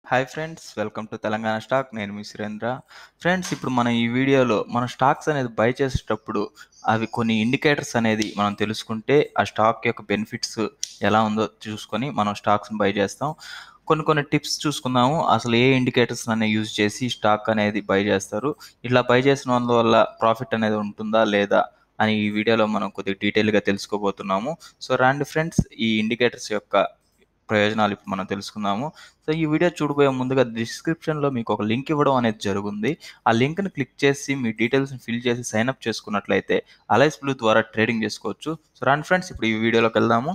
hi friends welcome to Telangana stock నేను మీ Surendra friends ఇప్పుడు మనం ఈ వీడియోలో మనం స్టాక్స్ అనేది బై చేసేటప్పుడు అవి కొన్ని ఇండికేటర్స్ అనేది మనం తెలుసుకుంటే ఆ స్టాక్ యొక్క బెనిఫిట్స్ ఎలా ఉందో చూసుకొని మనం స్టాక్స్ని బై చేస్తాం కొన్ని కొన్ని టిప్స్ చూసుకుందాము అసలు ఏ ఇండికేటర్స్ అనేవి యూజ్ చేసి స్టాక్ అనేది బై చేస్తారు ఇట్లా బై చేసిన వల్ల ప్రాఫిట్ అనేది ఉంటుందా లేదా అని ఈ వీడియోలో మనం కొద్దిగా డీటెయిల్గా తెలుసుకోబోతున్నాము సో రండి ఫ్రెండ్స్ ఈ ఇండికేటర్స్ యొక్క ప్రయోజనాలు ఇప్పుడు మనం తెలుసుకుందాము సో ఈ వీడియో చూడబోయే ముందుగా డిస్క్రిప్షన్లో మీకు ఒక లింక్ ఇవ్వడం అనేది జరుగుతుంది ఆ లింక్ని క్లిక్ చేసి మీ డీటెయిల్స్ని ఫిల్ చేసి సైన్అప్ చేసుకున్నట్లయితే అలైస్ బ్లూ ద్వారా ట్రేడింగ్ చేసుకోవచ్చు సో రండి ఫ్రెండ్స్ ఇప్పుడు ఈ వీడియోలోకి వెళ్దాము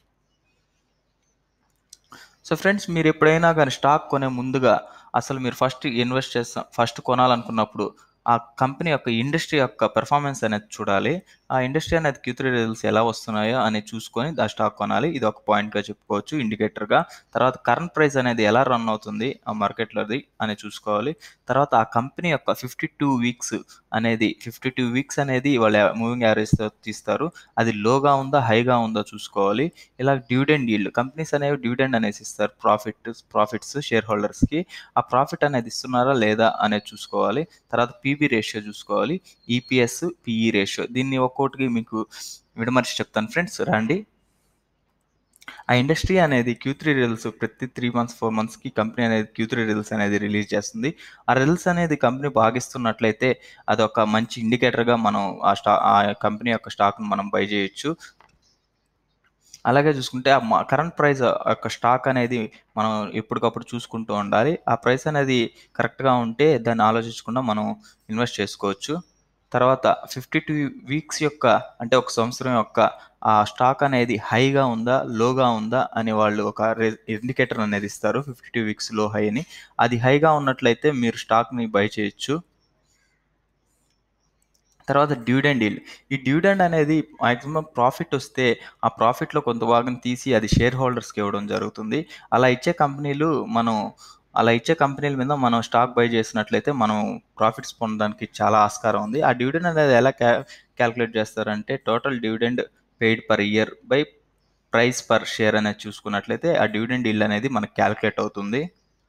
సో ఫ్రెండ్స్ మీరు ఎప్పుడైనా కానీ స్టాక్ కొనే ముందుగా అసలు మీరు ఫస్ట్ ఇన్వెస్ట్ చేస్తాం ఫస్ట్ కొనాలనుకున్నప్పుడు ఆ కంపెనీ యొక్క ఇండస్ట్రీ యొక్క పెర్ఫార్మెన్స్ అనేది చూడాలి ఆ ఇండస్ట్రీ అనేది క్యూత్రీ రిజల్ట్స్ ఎలా వస్తున్నాయో అని చూసుకొని ఆ స్టాక్ కొనాలి ఇది ఒక పాయింట్గా చెప్పుకోవచ్చు ఇండికేటర్గా తర్వాత కరెంట్ ప్రైస్ అనేది ఎలా రన్ అవుతుంది ఆ మార్కెట్లోది అని చూసుకోవాలి తర్వాత ఆ కంపెనీ యొక్క ఫిఫ్టీ టూ వీక్స్ అనేది ఫిఫ్టీ టూ వీక్స్ అనేది వాళ్ళ మూవింగ్ యావరేజ్తో తీస్తారు అది లోగా ఉందా హైగా ఉందో చూసుకోవాలి ఇలా డివిడెండ్ ఈల్డ్ కంపెనీస్ అనేవి డివిడెండ్ అనేసి ఇస్తారు ప్రాఫిట్ ప్రాఫిట్స్ షేర్ హోల్డర్స్కి ఆ ప్రాఫిట్ అనేది ఇస్తున్నారా లేదా అనేది చూసుకోవాలి తర్వాత పీబీ రేషియో చూసుకోవాలి ఈపీఎస్ పిఈ రేషియో దీన్ని ఒక్కొక్కటికి మీకు విడమర్చి చెప్తాను ఫ్రెండ్స్ రండి ఆ ఇండస్ట్రీ అనేది క్యూ త్రీ రిజల్ట్స్ ప్రతి త్రీ మంత్స్ ఫోర్ మంత్స్కి కంపెనీ అనేది క్యూ త్రీ రిజల్ట్స్ అనేది రిలీజ్ చేస్తుంది ఆ రిజల్ట్స్ అనేది కంపెనీ భాగిస్తున్నట్లయితే అదొక మంచి ఇండికేటర్గా మనం ఆ స్టా ఆ కంపెనీ యొక్క స్టాక్ను మనం బై చేయొచ్చు అలాగే చూసుకుంటే ఆ కరెంట్ ప్రైస్ యొక్క స్టాక్ అనేది మనం ఎప్పటికప్పుడు చూసుకుంటూ ఉండాలి ఆ ప్రైస్ అనేది కరెక్ట్గా ఉంటే దాన్ని ఆలోచించకుండా మనం ఇన్వెస్ట్ చేసుకోవచ్చు తర్వాత ఫిఫ్టీ టూ వీక్స్ యొక్క అంటే ఒక సంవత్సరం యొక్క ఆ స్టాక్ అనేది హైగా ఉందా లోగా ఉందా అని వాళ్ళు ఒక ఇండికేటర్ అనేది ఇస్తారు ఫిఫ్టీ టూ వీక్స్ లో హై అని అది హైగా ఉన్నట్లయితే మీరు స్టాక్ని బై చేయొచ్చు తర్వాత డివిడెండ్ డీల్ ఈ డివిడెండ్ అనేది మాక్సిమం ప్రాఫిట్ వస్తే ఆ ప్రాఫిట్లో కొంత భాగం తీసి అది షేర్ హోల్డర్స్కి ఇవ్వడం జరుగుతుంది అలా ఇచ్చే కంపెనీలు మనం అలా ఇచ్చే కంపెనీల మీద మనం స్టాక్ బై చేసినట్లయితే మనం ప్రాఫిట్స్ పొందడానికి చాలా ఆస్కారం ఉంది ఆ డివిడెండ్ అనేది ఎలా క్యా క్యాలిక్యులేట్ చేస్తారంటే total dividend paid per year by price per share అనేది చూసుకున్నట్లయితే ఆ డివిడెండ్ డీల్ అనేది మనకు క్యాలిక్యులేట్ అవుతుంది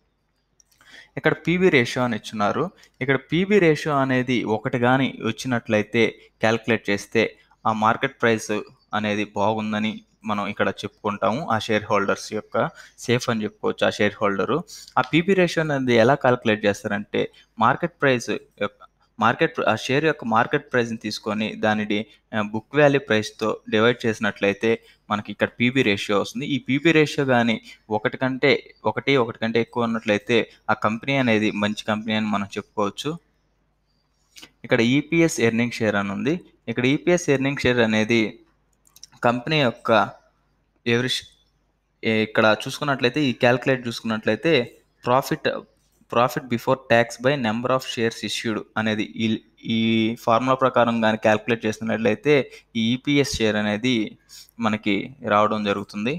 ఇక్కడ పీబీ రేషియో అని ఇచ్చున్నారు ఇక్కడ పీబీ రేషియో అనేది ఒకటి కానీ వచ్చినట్లయితే క్యాల్కులేట్ చేస్తే ఆ మార్కెట్ ప్రైస్ అనేది బాగుందని మనం ఇక్కడ చెప్పుకుంటాము ఆ షేర్ హోల్డర్స్ యొక్క సేఫ్ అని చెప్పుకోవచ్చు ఆ షేర్ హోల్డరు ఆ పీబీ రేషియో అనేది ఎలా క్యాల్కులేట్ చేస్తారంటే మార్కెట్ ప్రైస్ యొక్క మార్కెట్ ఆ షేర్ యొక్క మార్కెట్ ప్రైస్ని తీసుకొని దానిని బుక్ వాల్యూ ప్రైస్తో డివైడ్ చేసినట్లయితే మనకి ఇక్కడ పీబీ రేషియో వస్తుంది ఈ పీబీ రేషియో కానీ ఒకటి కంటే ఒకటి ఒకటి కంటే ఎక్కువ ఉన్నట్లయితే ఆ కంపెనీ అనేది మంచి కంపెనీ అని మనం చెప్పుకోవచ్చు ఇక్కడ ఈపీఎస్ ఎర్నింగ్ షేర్ అని ఉంది ఇక్కడ ఈపీఎస్ ఎర్నింగ్ షేర్ అనేది కంపెనీ యొక్క ఎవరి ఇక్కడ చూసుకున్నట్లయితే ఈ క్యాల్కులేట్ చూసుకున్నట్లయితే profit profit before tax by number of shares issued అనేది ఈ ఈ ఫార్ములా ప్రకారం కానీ క్యాల్కులేట్ చేసినట్లయితే ఈ ఈపీఎస్ షేర్ అనేది మనకి రావడం జరుగుతుంది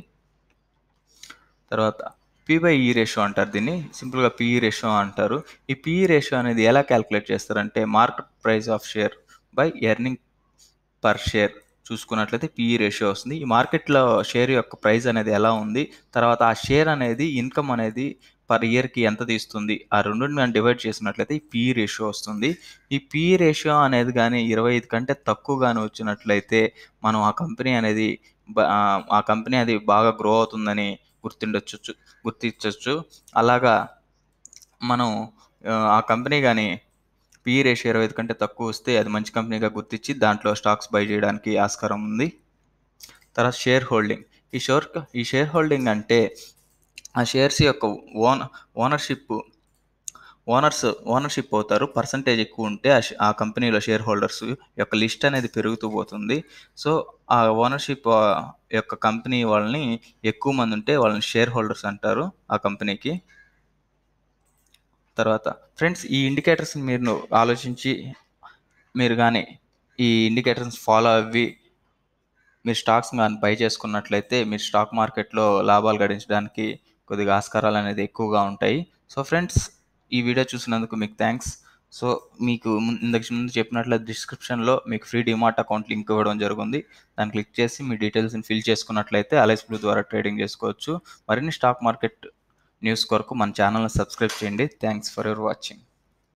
తర్వాత పీ బై ఈ రేషియో అంటారు దీన్ని సింపుల్గా పిఈ రేషియో అంటారు ఈ పిఈ రేషియో అనేది ఎలా క్యాల్కులేట్ చేస్తారంటే market price of share by earning per share చూసుకున్నట్లయితే పిఈ రేషియో వస్తుంది ఈ మార్కెట్లో షేర్ యొక్క ప్రైస్ అనేది ఎలా ఉంది తర్వాత ఆ షేర్ అనేది ఇన్కమ్ అనేది పర్ ఇయర్కి ఎంత తీస్తుంది ఆ రెండుని మనం డివైడ్ చేసినట్లయితే ఈ పిఈ రేషియో వస్తుంది ఈ పిఈ రేషియో అనేది కానీ ఇరవై ఐదు కంటే తక్కువ కానీ వచ్చినట్లయితే మనం ఆ కంపెనీ అనేది ఆ కంపెనీ అది బాగా గ్రో అవుతుందని గుర్తిండొచ్చు గుర్తించవచ్చు అలాగా మనం ఆ కంపెనీ కానీ పిఈ రేషియో ఇరవై ఐదు కంటే తక్కువ వస్తే అది మంచి కంపెనీగా గుర్తించి దాంట్లో స్టాక్స్ బై చేయడానికి ఆస్కారం ఉంది తర్వాత షేర్ హోల్డింగ్ ఈ షోర్ ఈ షేర్ హోల్డింగ్ అంటే ఆ షేర్స్ యొక్క ఓన్ ఓనర్షిప్ ఓనర్స్ ఓనర్షిప్ అవుతారు పర్సంటేజ్ ఎక్కువ ఉంటే ఆ కంపెనీలో షేర్ హోల్డర్స్ యొక్క లిస్ట్ అనేది పెరుగుతూ పోతుంది సో ఆ ఓనర్షిప్ యొక్క కంపెనీ వాళ్ళని ఎక్కువ మంది ఉంటే వాళ్ళని షేర్ హోల్డర్స్ అంటారు ఆ కంపెనీకి తర్వాత ఫ్రెండ్స్ ఈ ఇండికేటర్స్ని మీరు ఆలోచించి మీరు కానీ ఈ ఇండికేటర్స్ ఫాలో అవ్వి మీరు స్టాక్స్ కానీ బై చేసుకున్నట్లయితే మీరు స్టాక్ మార్కెట్లో లాభాలు గడించడానికి కొద్దిగా ఆస్కారాలు అనేది ఎక్కువగా ఉంటాయి సో ఫ్రెండ్స్ ఈ వీడియో చూసినందుకు మీకు థ్యాంక్స్ సో మీకు ఇంతకు ముందు చెప్పినట్లు డిస్క్రిప్షన్లో మీకు ఫ్రీ డిమార్ట్ అకౌంట్ లింక్ ఇవ్వడం జరుగుతుంది దాన్ని క్లిక్ చేసి మీ డీటెయిల్స్ని ఫిల్ చేసుకున్నట్లయితే అలైస్ బ్లూ ద్వారా ట్రేడింగ్ చేసుకోవచ్చు మరిన్ని స్టాక్ మార్కెట్ న్యూస్ కొరకు మన ఛానల్ని సబ్స్క్రైబ్ చేయండి థ్యాంక్స్ ఫర్ యువర్ వాచింగ్